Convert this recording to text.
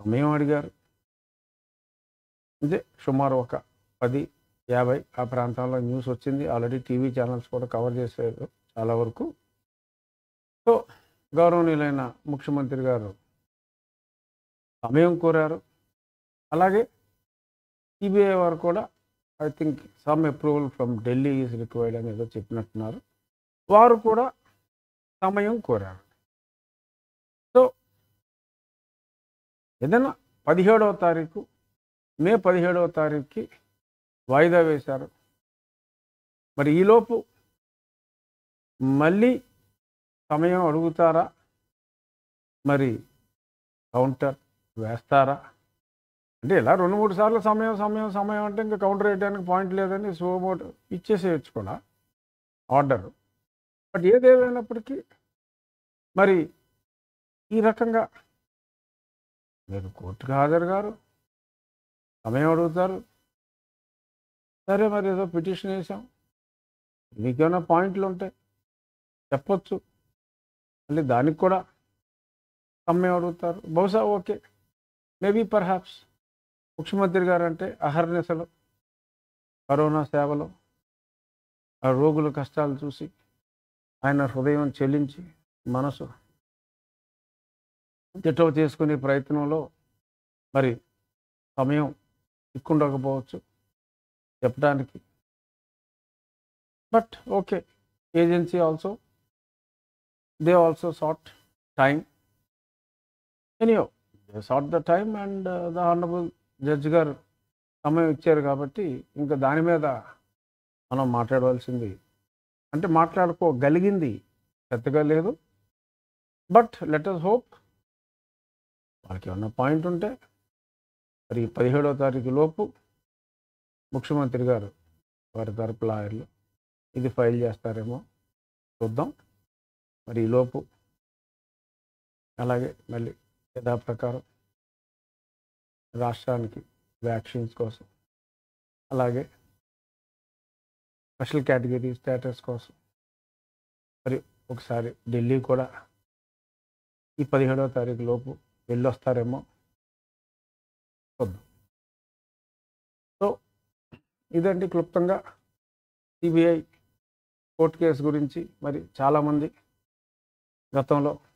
సమయం అడిగారు ఇదే సుమారు ఒక పది యాభై ఆ ప్రాంతంలో న్యూస్ వచ్చింది ఆల్రెడీ టీవీ ఛానల్స్ కూడా కవర్ చేశారు చాలా వరకు సో గౌరవనీయులైన ముఖ్యమంత్రి గారు సమయం కోరారు అలాగే సిబిఐ వారు కూడా I think some approval from Delhi is required అని ఏదో చెప్పినట్టున్నారు వారు కూడా సమయం కోరారు సో ఏదైనా పదిహేడవ తారీఖు మే పదిహేడవ తారీఖుకి వాయిదా వేశారు మరి ఈలోపు మళ్ళీ సమయం అడుగుతారా మరి కౌంటర్ వేస్తారా అంటే ఇలా రెండు మూడు సార్లు సమయం సమయం సమయం అంటే ఇంకా కౌంటర్ వేయడానికి పాయింట్ లేదని సోమోట్ ఇచ్చేసేయచ్చు కూడా ఆర్డర్ బట్ ఏదేమైనప్పటికీ మరి ఈ రకంగా మీరు కోర్టుకు హాజరు గారు సమయం అడుగుతారు సరే మరి ఏదో పిటిషన్ వేసాం మీకేమైనా పాయింట్లు ఉంటాయి చెప్పొచ్చు మళ్ళీ దానికి కూడా సమయం అడుగుతారు బహుశా ఓకే మేబీ పర్హాప్స్ ముఖ్యమంత్రి గారు అంటే అహర్నిశలు కరోనా సేవలో ఆ రోగుల కష్టాలు చూసి ఆయన హృదయం చెల్లించి మనసు తిట్టవ చేసుకునే ప్రయత్నంలో మరి సమయం ఇక్కుండకపోవచ్చు చెప్పడానికి but okay agency also they also sat time anyhow they sat the time and the honourable judge గారు సమయం ఇచ్చారు కాబట్టి ఇంకా దాని మీద మనం మాట్లాడవలసింది అంటే మాట్లాడుకోగలిగింది పెద్దగా లేదు బట్ లెట్ అస్ హోప్ వాళ్ళకి ఏమన్నా పాయింట్ ఉంటే మరి పదిహేడవ తారీఖు లోపు ముఖ్యమంత్రి గారు వారి తరపు లాయర్లు ఇది ఫైల్ చేస్తారేమో చూద్దాం మరి ఈ లోపు అలాగే మళ్ళీ యథాప్రకారం రాష్ట్రానికి వ్యాక్సిన్స్ కోసం అలాగే స్పెషల్ కేటగిరీ స్టేటస్ కోసం మరి ఒకసారి ఢిల్లీ కూడా ఈ పదిహేడవ తారీఖు లోపు వెళ్ళొస్తారేమో చూద్దాం సో ఇదండి క్లుప్తంగా సిబిఐ కోర్టు కేసు గురించి మరి చాలామంది గతంలో